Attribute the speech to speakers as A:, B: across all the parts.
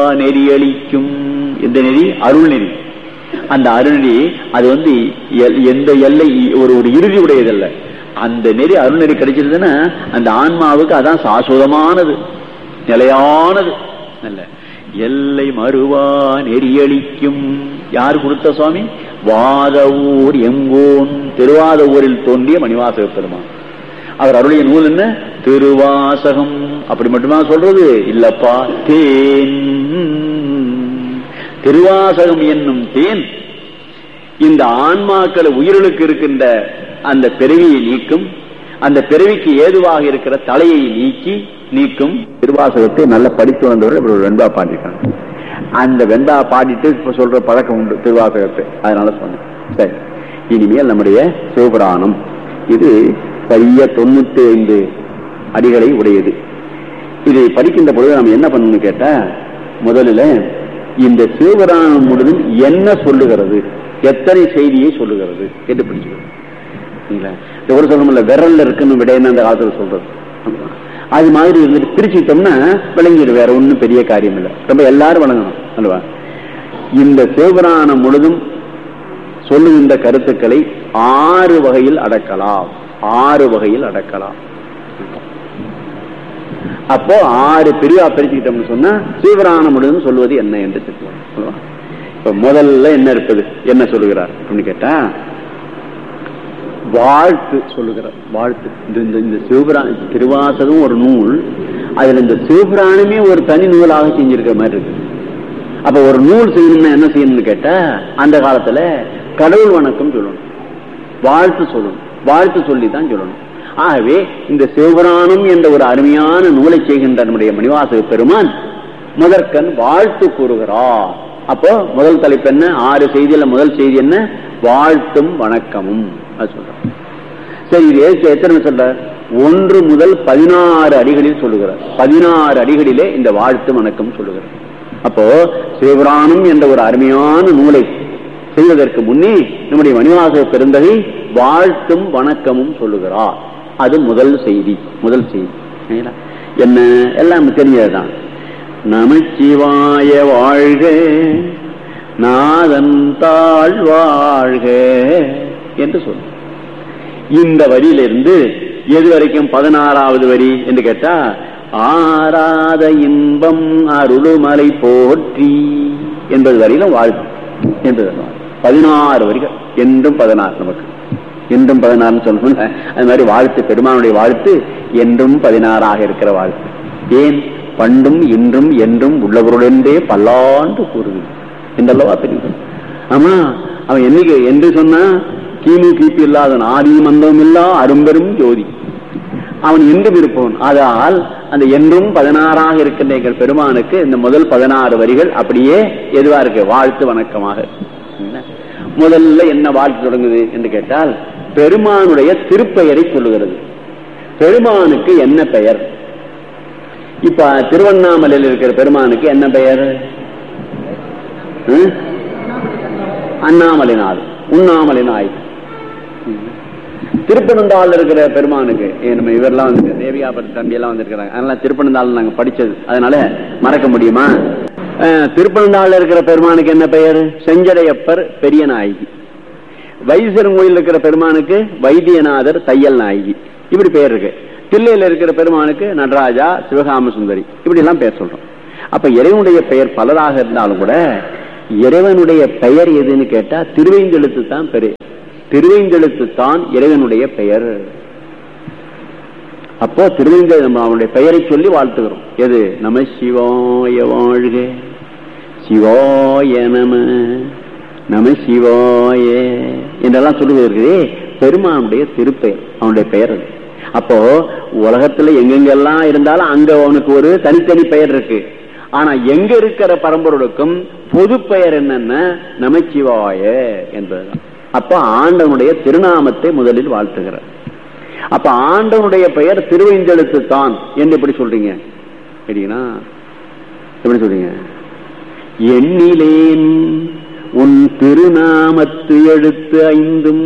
A: நெறியளிக்கும் எந்த நெறி அருள் நெறி அந்த அருள்நெறி அது வந்து எல்- எந்த எல்லை ஒரு ஒரு இறுதி உடையதல்ல அந்த நெறி அருள்நெறி கிடைச்சிருதுன்னா அந்த ஆன்மாவுக்கு அதான் சாஸ்வதமானது நிலையானது நல்ல எல்லை மறுவா நெறியளிக்கும் யார் கொடுத்த சுவாமி வாதவூர் எங்கோன் திருவாத ஊரில் தோன்றிய மணிவாசக பெருமான் அவர் அருளிய நூல் என்ன திருவாசகம் அப்படி மட்டுமா சொல்றது இல்லப்பா தேன் திருவாசகம் என்னும் தேன் இந்த ஆன்மாக்கள் உயிர்களுக்கு இருக்கின்ற அந்த பிறவியை நீக்கும் அந்த பிறவிக்கு ஏதுவாக இருக்கிற தலையை நீக்கி நீக்கும் திருவாசகத்தை நல்லா படித்து வந்தவர்கள் இப்படி ஒரு வெண்பா பாடியிருக்காங்க அந்த வெண்பா பாடிட்டு இப்ப சொல்ற பழக்கம் உண்டு திருவாசகத்தை அதனால சொன்னேன் சரி இனிமேல் நம்முடைய சிவபுராணம் இது சரியா தொண்ணூத்தி ஐந்து அடிகளை உடையது இதை படிக்கின்ற பொழுது நம்ம என்ன பண்ணணும்னு கேட்டா முதல்ல இந்த சிவபுராணம் முழுதும் என்ன சொல்லுகிறது எத்தனை செய்தியை சொல்லுகிறது என்று பிடிச்சுக்கணும் சரிங்களா? இந்த ஒரு சொல்லணும்ல விரல்ல இருக்குன்னு விடைன்னு அந்த காலத்துல சொல்றது அது மாதிரி இருந்துட்டு பிரிச்சுக்கிட்டோம்னா விளங்கிடும் வேற ஒண்ணும் பெரிய காரியம் இல்லை ரொம்ப எல்லாரும் வழங்கணும் அல்லவா இந்த சிவபுராணம் முழுதும் சொல்லுகின்ற கருத்துக்களை ஆறு வகையில் அடக்கலாம் ஆறு வகையில் அடக்கலாம் அப்போ ஆறு பிரிவா பிரிச்சுக்கிட்டோம்னு சொன்னா சிவபுராணம் முழுதும் சொல்வது என்ன என்று தெரிஞ்சுக்கணும் அல்லவா? இப்ப முதல்ல என்ன இருப்பது என்ன சொல்லுகிறார் அப்படின்னு கேட்டா வாழ்த்து சொல்லுகிறார் வாழ்த்து இந்த இந்த- இந்த சிவபுராண திருவாசகம் ஒரு நூல் அதுல இந்த சிவபுராணமே ஒரு தனி நூலாக செஞ்சிருக்கிற மாதிரி இருக்கு அப்ப ஒரு நூல் செய்யணும்னா என்ன செய்யணும்னு கேட்டா அந்த காலத்துல கடவுள் வணக்கம் சொல்லணும் வாழ்த்து சொல்லணும் வாழ்த்து சொல்லி தான் சொல்லணும் ஆகவே இந்த சிவபுராணம் என்ற ஒரு அருமையான நூலை செய்கின்ற நம்முடைய மணிவாசக பெருமான் முதற்கண் வாழ்த்து கூறுகிறார் அப்போ முதல் தலைப்பு என்ன ஆறு செய்தியில முதல் செய்தி என்ன வாழ்த்தும் வணக்கமும் அது சொல்றார் சரி இது ஏற்க- எத்தனை சொல்ற ஒன்று முதல் பதினாறு அடிகளில் சொல்லுகிறார் பதினாறு அடிகளிலே இந்த வாழ்த்து வணக்கம் சொல்லுகிறார் அப்போ சிவபுராணம் என்ற ஒரு அருமையான நூலை செய்வதற்கு முன்னே நம்முடைய மணிவாசக பெருந்தகை வாழ்த்தும் வணக்கமும் சொல்லுகிறார் அது முதல் செய்தி முதல் செய்தி சரிங்களா? என்ன எல்லாம் நமக்கு தெரிஞ்சதுதான் நமச்சிவாய வாழ்க நாதன் தாழ் வாழ்க என்று சொல்லு இந்த வரியிலிருந்து எது வரைக்கும் பதினாறாவது வரி என்று கேட்டா ஆராத இன்பம் அருளுமலை போற்றி என்பது வரையிலும் வாழ்த்து என்பது பதினாறு வரிகள் என்றும் பதினாறு நமக்கு என்றும் பதினாறுன்னு சொல்லணும் அது மாதிரி வாழ்த்து பெருமானுடைய வாழ்த்து என்றும் பதினாறாக இருக்கிற வாழ்த்து ஏன் பண்டும் இன்றும் என்றும் உள்ளவருடனே பல்லாண்டு கூறுது என்றல்லவா தெரியும் ஆமா அவன் என்னைக்கு என்று சொன்னா கிமு கிபி இல்லாதவன் ஆதியும் அந்தமும் இல்லா அரும்பெரும் ஜோதி அவன் என்றும் இருப்பவன் ஆதலால் அந்த என்றும் பதினாறாக இருக்கின்ற எங்கள் பெருமானுக்கு இந்த முதல் பதினாறு வரிகள் அப்படியே எதுவா இருக்கு வாழ்த்து வணக்கமாக இருக்கு. என்ன? முதல்ல என்ன வாழ்த்து தொடங்குது என்று கேட்டால் பெருமானுடைய திருப்பெயரை சொல்லுகிறது பெருமானுக்கு என்ன பெயர் இப்ப திருவண்ணாமலையில் இருக்கிற பெருமானுக்கு என்ன பெயர் ம்? அண்ணாமலைநாள் உண்ணாமலை நாய் திருப்பனந்தாள் இருக்கிற பெருமானுக்கு ஏ, நம்ம இவரெல்லாம் வந்து தேவியாபுரம் தம்பி எல்லாம் வந்திருக்கிறாங்க அதனால திருப்பனந்தாள் நாங்க படிச்சது அதனால மறக்க முடியுமா அஹ், திருப்பனந்தாள்ல இருக்கிற பெருமானுக்கு என்ன பெயர் செஞ்சடையப்பர் பெரிய நாயகி வைசரன் கோயில் இருக்கிற பெருமானுக்கு வைத்தியநாதர் தையல் நாயகி இப்படி பெயர் இருக்கு தில்லையில இருக்கிற பெருமானுக்கு நடராஜா சிவகாம சுந்தரி இப்படி எல்லாம் பெயர் சொல்றோம் அப்ப இறைவனுடைய பெயர் பலராக இருந்தாலும் கூட இறைவனுடைய பெயர் எதுன்னு கேட்டா திருவைந்தெழுத்து தான் பெரு திருவைந்தெழுத்து தான் இறைவனுடைய பெயர் அப்போ திருவைந்த நம்ம அவனுடைய பெயரை சொல்லி வாழ்த்துகிறோம் எது நம சிவாய வாழ்க சிவாய நம நம சிவாய என்றெல்லாம் சொல்லுவதற்கு பெருமானுடைய திருப்பெயர் அவனுடைய பெயர் அது அப்போ உலகத்துல எங்கெங்கெல்லாம் இருந்தாலும் அங்க அவனுக்கு ஒரு தனித்தனி பெயர் இருக்கு ஆனா எங்க இருக்கிற பரம்பொருளுக்கும் பொது பெயர் என்னன்னா நமச்சிவாய என்பதுதான் அப்ப ஆண்டவனுடைய திருநாமத்தை முதலில் வாழ்த்துகிறார் அப்ப ஆண்டவனுடைய பெயர் திருவைந்தெழுத்து தான் என்று எப்படி சொல்றீங்க சரிங்களா எப்படி சொல்றீங்க எண்ணிலேன் உன் திருநாமத்து எழுத்து ஐந்தும்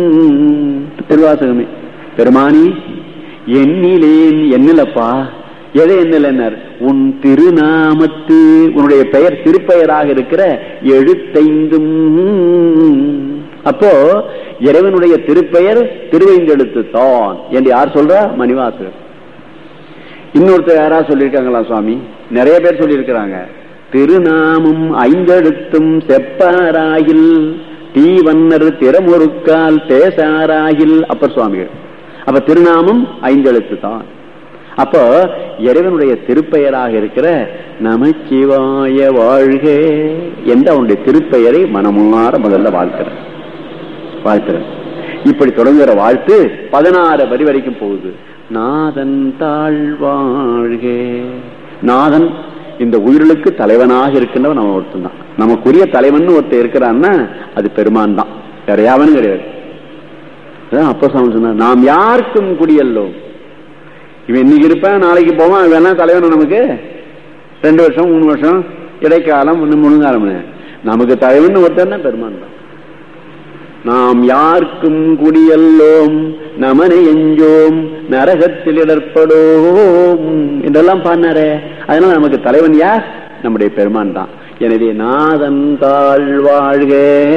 A: திருவாசகமே பெருமானி எண்ணிலேன் எண்ணிலப்பா எதை என்னர் உன் திருநாமத்து உன்னுடைய பெயர் திருப்பெயராக இருக்கிற எழுத்தைந்தும் அப்போ இறைவனுடைய திருப்பெயர் திருவைந்தெழுத்து தான் என்று யார் சொல்றா மணிவாசகர் இன்னொருத்தர் யாரா சொல்லியிருக்காங்களா சுவாமி நிறைய பேர் சொல்லியிருக்கிறாங்க திருநாமம் ஐந்தெழுத்தும் செப்பாராயில் தீவன்னர் திறமுறுக்கால் பேசாராயில் அப்பர் சுவாமிகள் அப்ப திருநாமம் ஐந்தெழுத்து தான் அப்போ இறைவனுடைய திருப்பெயராக இருக்கிற நமச்சிவாய வாழ்க என்று அவனுடைய திருப்பெயரை மனமுன்னார முதல்ல வாழ்க்கிறார் வாழ்த்துறேன் இப்படி தொடங்குகிற வாழ்த்து பதினாறு வரி வரைக்கும் போகுது நாதன் தாழ்வாழ்க நாதன் இந்த உயிர்களுக்கு தலைவனாக இருக்கின்றவன் நம்ம ஒருத்தன் தான் நமக்குரிய தலைவன் ஒருத்தர் இருக்கிறான்னா அது பெருமான் தான் வேற யாவனும் கிடையாது அப்ப சொன்ன நாம் யாருக்கும் குடியல்லோம் இவன் இன்னைக்கு இருப்பேன் நாளைக்கு போவான் வேணா தலைவன் நமக்கு ரெண்டு வருஷம் மூணு வருஷம் இடைக்காலம் முழுங்காலம் நமக்கு தலைவன் ஒருத்தன் பெருமான் தான் நாம் யாருக்கும் குடியல்லோம் நமனை எஞ்சோம் நரகத்தில் இடர்படோம் என்றெல்லாம் பாடினாரே அதனால நமக்கு தலைவன் யார் நம்முடைய பெருமான் தான் எனவே நாதன் தாழ்வாழ்க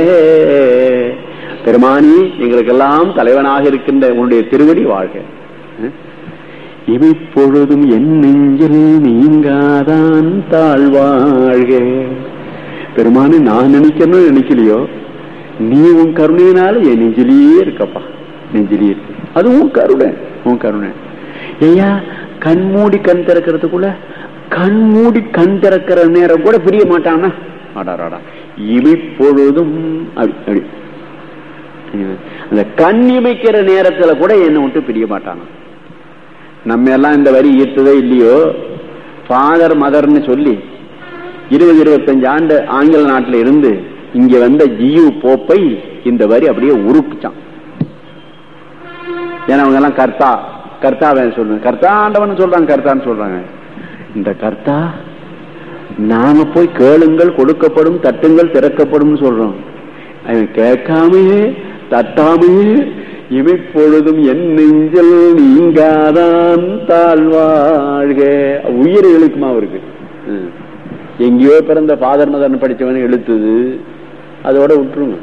A: பெருமானி எங்களுக்கெல்லாம் தலைவனாக இருக்கின்ற உன்னுடைய திருவடி வாழ்க இவைப்பொழுதும் என் நெஞ்சில் நீங்காதான் தாழ்வாழ்க பெருமானி நான் நினைக்கணும் நினைக்கலையோ நீ உன் கருணையினால என் நெஞ்சிலேயே இருக்கப்பா நெஞ்சிலேயே இருக்கு அது உன் கருணை உன் கருணை ஐயா கண் மூடி கண் திறக்கிறதுக்குள்ள கண் மூடி கண் திறக்கிற நேரம் கூட பிரிய மாட்டானா ஆடாராடா இமைப்பொழுதும் அப்படி அந்த கண் இமைக்கிற நேரத்துல கூட என்னை விட்டு பிரிய மாட்டானா நம்ம எல்லாம் இந்த வரி ஈர்த்ததே இல்லையோ ஃபாதர் மதர்னு சொல்லி இருபது இருபத்தஞ்சு ஆண்டு ஆங்கில நாட்டில் இருந்து இங்க வந்த ஜியு போப்பை இந்த வரி அப்படியே உருப்பிச்சான் ஏன்னா அவங்க எல்லாம் கர்த்தா கர்த்தா சொல்றாங்க கர்த்தா ஆண்டவன் சொல்றாங்க கர்த்தான்னு சொல்றாங்க இந்த கர்த்தா நாம போய் கேளுங்கள் கொடுக்கப்படும் தட்டுங்கள் திறக்கப்படும் சொல்றோம் அவன் கேட்காமையே தட்டாமையே இமைப்பொழுதும் என் நெஞ்சல் நீங்காதான் தாழ்வாழ்க உயிர் எழுக்குமா அவருக்கு எங்கேயோ பிறந்த ஃபாதர் மதர்னு படிச்சவன் எழுத்துது அதோட விட்டுருங்க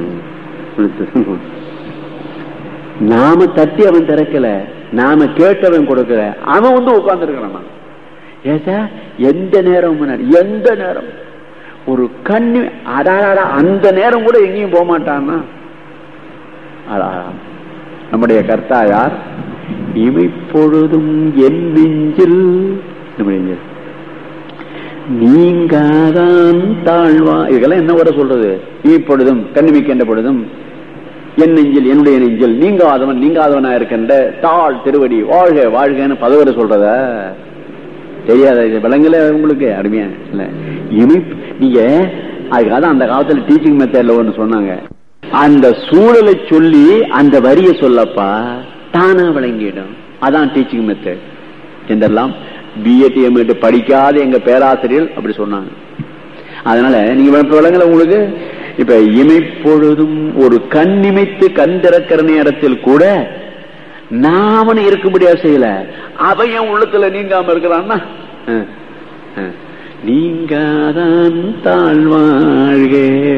A: நாம தட்டி அவன் திறக்கல நாம கேட்டவன் கொடுக்கல அவன் வந்து உட்கார்ந்து இருக்கிறான் ஏசா எந்த நேரம் முன்னாடி எந்த நேரம் ஒரு கண்ணு அடாடா அந்த நேரம் கூட எங்கேயும் போக மாட்டான்னா நம்முடைய கர்த்தா யார் இமைப்பொழுதும் என் நெஞ்சில் நம்முடைய நீங்காதான் தாழ்வா இதெல்லாம் என்ன வர சொல்றது இப்பொழுதும் கண்ணிமிக்கின்ற பொழுதும் என் நெஞ்சில் என்னுடைய நெஞ்சில் நீங்காதவன் நீங்காதவனா இருக்கின்ற தாழ் திருவடி வாழ்க வாழ்கன்னு பதவரை சொல்றத தெரியாத விலங்குல உங்களுக்கு அருமையா இல்ல இனி நீங்க அதுக்காக அந்த காலத்துல டீச்சிங் மெத்தட்ல ஒண்ணு சொன்னாங்க அந்த சூழலை சொல்லி அந்த வரிய சொல்லப்பா தானா விளங்கிடும் அதான் டீச்சிங் மெத்தட் என்றெல்லாம் பிஎட் எம்எட் படிக்காத எங்க பேராசிரியர் அப்படி சொன்னாங்க அதனால நீங்க விளங்கல உங்களுக்கு இப்ப இமைப்பொழுதும் ஒரு கண் இமைத்து கண் திறக்கிற நேரத்தில் கூட நாமனு இருக்கும்படியா செய்யல அவையும் உள்ளத்துல நீங்காம இருக்கிறான்னா நீங்காதான் தாழ்வாழ்க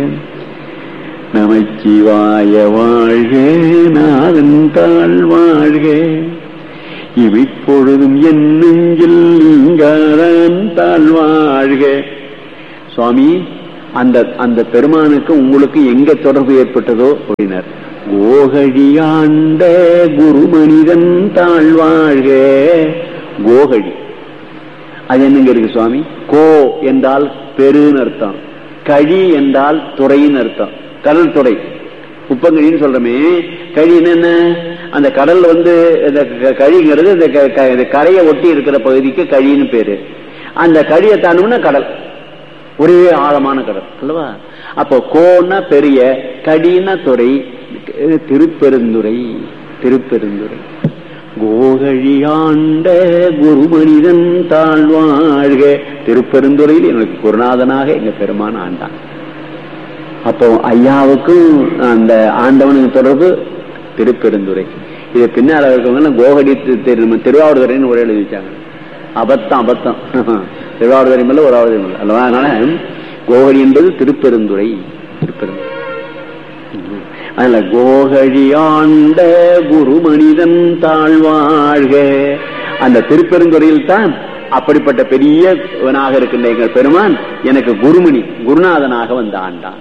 A: நமச்சிவாய வாழ்க நாதன் தாழ்வாழ்க இவைப்பொழுதும் என் நெஞ்சில் நீங்காதான் தாழ்வாழ்க சுவாமி அந்த அந்த பெருமானுக்கு உங்களுக்கு எங்க தொடர்பு ஏற்பட்டதோ அப்படின்னார் கோகழியாண்ட குரு மனிதன் தாழ்வாழ்க கோகழி அது என்னங்க இருக்கு சுவாமி கோ என்றால் பெருன்னு அர்த்தம் கழி என்றால் துறைன்னு அர்த்தம் கடல் துறை உப்பங்கழின்னு சொல்றமே கழின்னு என்ன அந்த கடல் வந்து இந்த கழிங்கிறது இந்த கரையை ஒட்டி இருக்கிற பகுதிக்கு கழின்னு பேரு அந்த கழியை தாண்டோம்னா கடல் ஒரே ஆழமான கடல் அல்லவா அப்போ கோன்னா பெரிய கடின துறை திருப்பெருந்துறை திருப்பெருந்துறை கோகழியாண்ட குருமனிதன் தாழ்வாழ்க திருப்பெருந்துறையில் எனக்கு குருநாதனாக எங்க பெருமான் ஆண்டான் அப்போ ஐயாவுக்கும் அந்த ஆண்டவனுக்கு தொடர்பு திருப்பெருந்துறை இது பின்னால இருக்கவங்க கோகடி திருவாவூர்துறைன்னு ஒரே எழுதி வச்சாங்க அபத்தம் அபத்தம் திருவாவூர் இல்லை ஒரு ஆவதும் இல்லை அல்லவா அதனால கோகழி என்பது திருப்பெருந்துறை திருப்பெருந்துறை அதுல கோகழி ஆண்ட குரு மனிதன் தாழ்வாழ்க அந்த திருப்பெருந்துறையில் தான் அப்படிப்பட்ட பெரியவனாக இருக்கின்ற எங்கள் பெருமான் எனக்கு குருமணி குருநாதனாக வந்து ஆண்டான்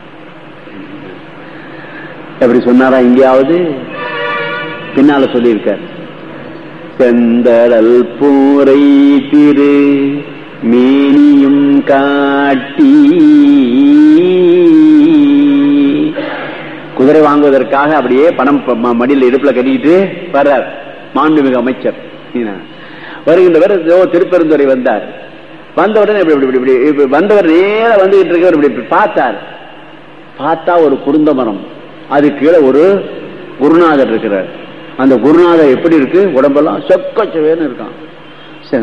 A: எப்படி சொன்னாரா எங்கேயாவது பின்னால சொல்லியிருக்கார் செந்தரல் பூரை திரு மேனியும் காட்டி குதிரை வாங்குவதற்காக அப்படியே பணம் ப- ம- மடியில இடுப்புல கட்டிக்கிட்டு வர்றார் மாண்புமிகு அமைச்சர் என்ன? வருகின்றவர் ஏதோ திருப்பெருந்துறை வந்தார் வந்தவுடனே இப்படி இப்படி இப்படி இப்படி வந்தவர் நேரா வந்துகிட்டு இருக்கவர் இப்படி இப்படி பார்த்தார் பார்த்தா ஒரு குருந்த மரம் அது கீழே ஒரு குருநாதர் இருக்கிறார் அந்த குருநாதர் எப்படி இருக்கு உடம்பெல்லாம் சொக்க சுவேன்னு இருக்கான்